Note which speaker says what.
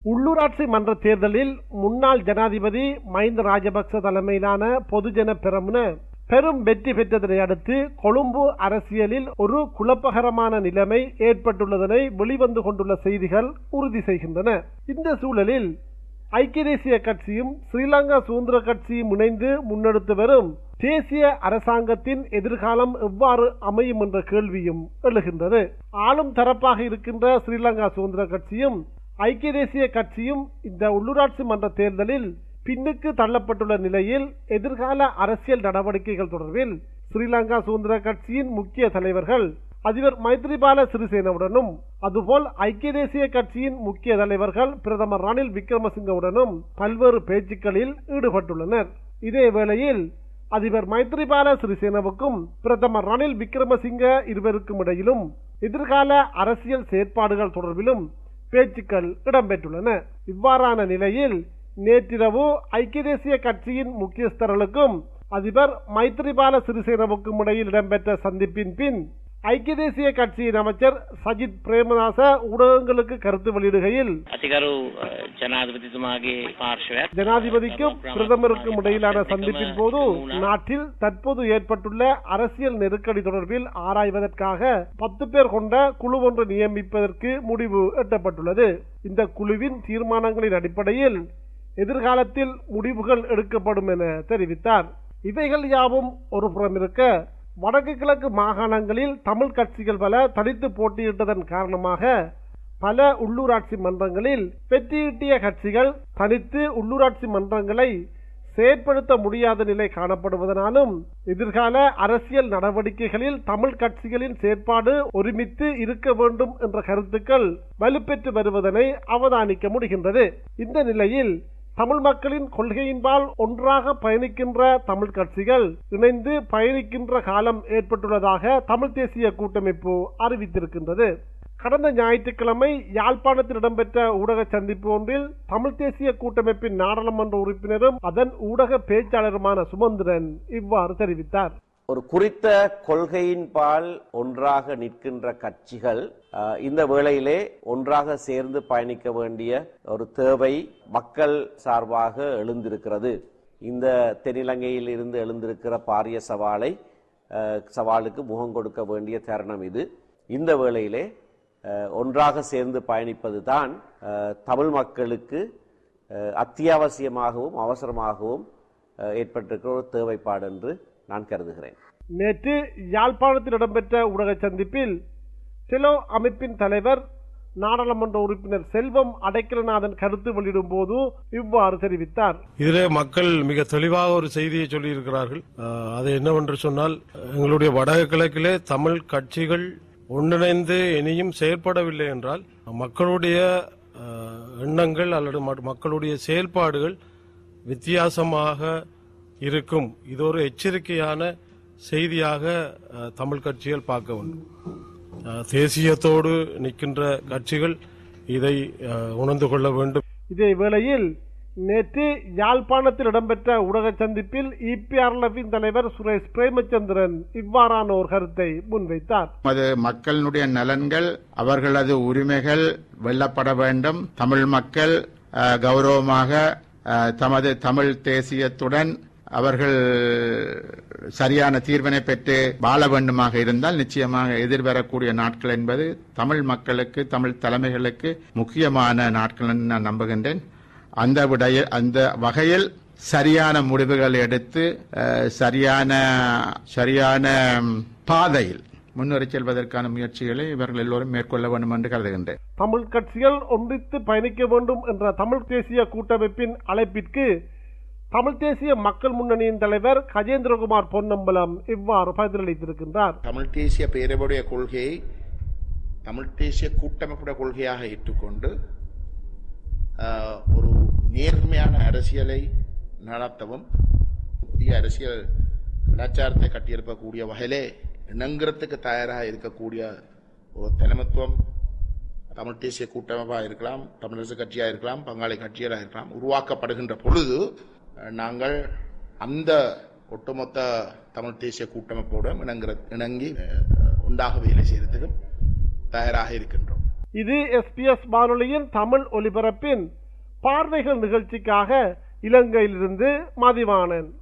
Speaker 1: உள்ளூராட்சி மன்ற தேர்தலில் முன்னாள் ஜனாதிபதி மஹிந்த ராஜபக்ச தலைமையிலான பொதுஜன பெரமுன பெரும் வெற்றி பெற்றதனை அடுத்து கொழும்பு அரசியலில் ஒரு குழப்பகரமான நிலைமை ஏற்பட்டுள்ளதனை வெளிவந்து கொண்டுள்ள செய்திகள் உறுதி செய்கின்றன இந்த சூழலில் ஐக்கிய தேசிய கட்சியும் ஸ்ரீலங்கா சுதந்திர கட்சியும் இணைந்து முன்னெடுத்து வரும் தேசிய அரசாங்கத்தின் எதிர்காலம் எவ்வாறு அமையும் என்ற கேள்வியும் எழுகின்றது ஆளும் தரப்பாக இருக்கின்ற ஸ்ரீலங்கா சுதந்திர கட்சியும் ஐக்கிய தேசிய கட்சியும் இந்த உள்ளூராட்சி மன்ற தேர்தலில் பின்னுக்கு தள்ளப்பட்டுள்ள நிலையில் எதிர்கால அரசியல் நடவடிக்கைகள் தொடர்பில் ஸ்ரீலங்கா சுதந்திர கட்சியின் முக்கிய தலைவர்கள் அதிபர் மைத்ரிபால சிறிசேனவுடனும் அதுபோல் ஐக்கிய தேசிய கட்சியின் முக்கிய தலைவர்கள் பிரதமர் ரணில் விக்ரமசிங்கவுடனும் பல்வேறு பேச்சுக்களில் ஈடுபட்டுள்ளனர் இதே வேளையில் அதிபர் மைத்ரிபால சிறிசேனவுக்கும் பிரதமர் ரணில் விக்ரமசிங்க இருவருக்கும் இடையிலும் எதிர்கால அரசியல் செயற்பாடுகள் தொடர்பிலும் பேச்சுக்கள் இடம்பெற்றுள்ளன இவ்வாறான நிலையில் நேற்றிரவு ஐக்கிய தேசிய கட்சியின் முக்கியஸ்தர்களுக்கும் அதிபர் மைத்ரிபால சிறிசேனவுக்கும் இடையில் இடம்பெற்ற சந்திப்பின் பின் ஐக்கிய தேசிய கட்சியின் அமைச்சர் சஜித் பிரேமதாச ஊடகங்களுக்கு கருத்து வெளியிடுகையில்
Speaker 2: අතිකරු අ, ජනාධිපතිතුමාගේ පාර්ශවයක්
Speaker 1: ஜனாதிபதிக்கும் பிரதமருக்கும் இடையிலான சந்திப்பின் போது நாட்டில் தற்போது ஏற்பட்டுள்ள அரசியல் நெருக்கடி தொடர்பில் ஆராய்வதற்காக பத்து பேர் கொண்ட குழு ஒன்று நியமிப்பதற்கு முடிவு எட்டப்பட்டுள்ளது இந்த குழுவின் தீர்மானங்களின் அடிப்படையில் எதிர்காலத்தில் முடிவுகள் எடுக்கப்படும் என தெரிவித்தார் இவைகள் யாவும் ஒரு புறம் இருக்க வடக்கு கிழக்கு மாகாணங்களில் தமிழ் கட்சிகள் பல தனித்து போட்டியிட்டதன் காரணமாக பல உள்ளூராட்சி மன்றங்களில் வெற்றியீட்டிய கட்சிகள் தனித்து உள்ளூராட்சி மன்றங்களை செயற்படுத்த முடியாத நிலை காணப்படுவதனாலும் எதிர்கால அரசியல் நடவடிக்கைகளில் தமிழ் கட்சிகளின் செயற்பாடு ஒருமித்து இருக்க வேண்டும் என்ற கருத்துக்கள் வலுப்பெற்று வருவதனை அவதானிக்க முடிகின்றது இந்த நிலையில் தமிழ் மக்களின் கொள்கையின்பால் ஒன்றாக பயணிக்கின்ற தமிழ் கட்சிகள் இணைந்து பயணிக்கின்ற காலம் ஏற்பட்டுள்ளதாக தமிழ் தேசிய கூட்டமைப்பு அறிவித்திருக்கின்றது கடந்த ஞாயிற்றுக்கிழமை யாழ்ப்பாணத்தில் இடம்பெற்ற ஊடக சந்திப்பு ஒன்றில் தமிழ் தேசிய கூட்டமைப்பின் நாடாளுமன்ற உறுப்பினரும் அதன் ஊடக பேச்சாளருமான சுமந்திரன் இவ்வாறு தெரிவித்தார்
Speaker 3: ஒரு குறித்த கொள்கையின்பால் ஒன்றாக நிற்கின்ற கட்சிகள் அஹ், இந்த வேளையிலே ஒன்றாக சேர்ந்து பயணிக்க வேண்டிய ஒரு தேவை மக்கள் சார்பாக எழுந்திருக்கிறது இந்த தென்னிலங்கையில் இருந்து எழுந்திருக்கிற பாரிய சவாலை அஹ், சவாலுக்கு முகம் கொடுக்க வேண்டிய தருணம் இது இந்த வேளையிலே அஹ், ஒன்றாக சேர்ந்து பயணிப்பது தான் தமிழ் மக்களுக்கு அஹ், அத்தியாவசியமாகவும் அவசரமாகவும் அஹ், ஏற்பட்டிருக்கிற ஒரு தேவைப்பாடு என்று நான் கருதுகிறேன்
Speaker 1: நேற்று யாழ்ப்பாணத்தில் இடம்பெற்ற ஊடக சந்திப்பில் செலோ அமைப்பின் தலைவர் நாடாளுமன்ற உறுப்பினர் செல்வம் அடைக்கலநாதன் கருத்து வெளியிடும் போது இவ்வாறு தெரிவித்தார்
Speaker 4: இதிலே மக்கள் மிக தெளிவாக ஒரு செய்தியை சொல்லியிருக்கிறார்கள் அஹ், அது என்னவென்று சொன்னால் எங்களுடைய வடக்கு கிழக்கிலே தமிழ் கட்சிகள் ஒன்றிணைந்து இனியும் செயற்படவில்லை என்றால் மக்களுடைய அஹ், எண்ணங்கள் அல்லது ம- மக்களுடைய செயல்பாடுகள் வித்தியாசமாக இருக்கும் இது ஒரு எச்சரிக்கையான செய்தியாக அஹ், தமிழ் கட்சிகள் பார்க்க வேண்டும் அஹ், தேசியத்தோடு நிற்கின்ற கட்சிகள் இதை அஹ், உணர்ந்து கொள்ள வேண்டும்
Speaker 1: இதே வேளையில் நேற்று யாழ்ப்பாணத்தில் இடம்பெற்ற ஊடக சந்திப்பில் இபிஆர்எஃபின் தலைவர் சுரேஷ் பிரேமச்சந்திரன் இவ்வாறான ஒரு கருத்தை முன்வைத்தார்
Speaker 5: அது மக்களினுடைய நலன்கள் அவர்களது உரிமைகள் வெல்லப்பட வேண்டும் தமிழ் மக்கள் அஹ், கௌரவமாக அஹ், தமது தமிழ் தேசியத்துடன் அவர்கள் சரியான தீர்வினை பெற்று வாழ வேண்டுமாக இருந்தால் நிச்சயமாக எதிர்வரக்கூடிய நாட்கள் என்பது தமிழ் மக்களுக்கு தமிழ் தலைமைகளுக்கு முக்கியமான நாட்கள் என்று நான் நம்புகின்றேன் அந்த விடைய அந்த வகையில் சரியான முடிவுகள் எடுத்து அஹ், சரியான சரியான ம், பாதையில் முன்னேறி செல்வதற்கான முயற்சிகளை இவர்கள் எல்லோரும் மேற்கொள்ள வேண்டும் என்று கருதுகின்றேன்
Speaker 1: தமிழ் கட்சிகள் ஒன்றித்து பயணிக்க வேண்டும் என்ற தமிழ் தேசிய கூட்டமைப்பின் அழைப்பிற்கு தமிழ் தேசிய மக்கள் முன்னணியின் தலைவர் கஜேந்திரகுமார் பொன்னம்பலம் இவ்வாறு பதிலளித்திருக்கின்றார்
Speaker 6: தமிழ் தேசிய பேரவையுடைய கொள்கையை தமிழ் தேசிய கூட்டமைப்புடைய கொள்கையாக ஏற்றுக்கொண்டு ஆஹ், ஒரு நேர்மையான அரசியலை நடத்தவும் புதிய அரசியல் கலாச்சாரத்தை கட்டியிருக்கக்கூடிய வகையிலே இணங்குறதுக்கு தயாராக இருக்கக்கூடிய ஒரு தலைமைத்துவம் தமிழ் தேசிய கூட்டமைப்பாக இருக்கலாம் தமிழரசு கட்சியாக இருக்கலாம் பங்காளி கட்சிகளாக இருக்கலாம் உருவாக்கப்படுகின்ற பொழுது அஹ், நாங்கள் அந்த ஒட்டுமொத்த தமிழ் தேசிய கூட்டமைப்போடு இணங்குற இணங்கி அஹ், உண்டாக வேலை செய்யறதுக்கு தயாராக இருக்கின்றோம்
Speaker 1: இது எஸ்பிஎஸ் வானொலியின் தமிழ் ஒலிபரப்பின் பார்வைகள் நிகழ்ச்சிக்காக இலங்கையிலிருந்து மதிவாணன்